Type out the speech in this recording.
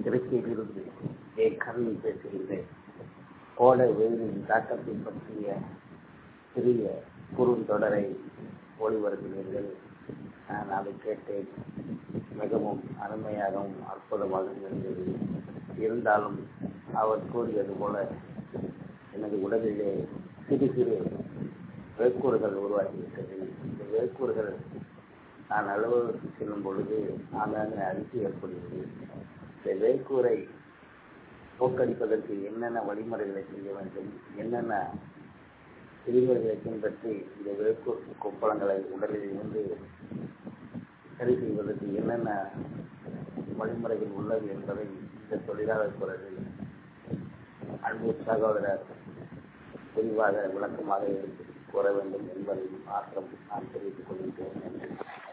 திருச்சியிலிருந்து ஏ கருணி பேசுகின்றேன் கோடை வெயிலின் தாக்கத்தை பற்றிய சிறிய குறுந்தொடரை ஒளிபரப்பினீர்கள் நான் அதை கேட்டேன் மிகவும் அருமையாகவும் அற்புதமாகவும் இருந்தது இருந்தாலும் அவர் கூறியது போல எனது உடலிலே சிறு சிறு வேக்கூறுகள் உருவாகிவிட்டது இந்த வேக்கூறுகள் நான் அலுவலகத்துக்கு செல்லும் பொழுது ஆங்காங்கே அரிசி ஏற்படுகிறது இந்த வேக்கூரை போக்கடிப்பதற்கு என்னென்ன வழிமுறைகளை செய்ய வேண்டும் என்னென்ன விதிமுறைகளை பின்பற்றி இந்த வேக்கூர் கொப்பளங்களை உடலில் இருந்து சரி செய்வதற்கு என்னென்ன வழிமுறைகள் உள்ளது என்பதை இந்த தொழிலாளர் குரலில் அன்பு சகோதரர் விரிவாக விளக்கமாக எடுத்து கூற வேண்டும் என்பதை மாற்றம் நான் தெரிவித்துக் கொள்கின்றேன் நன்றி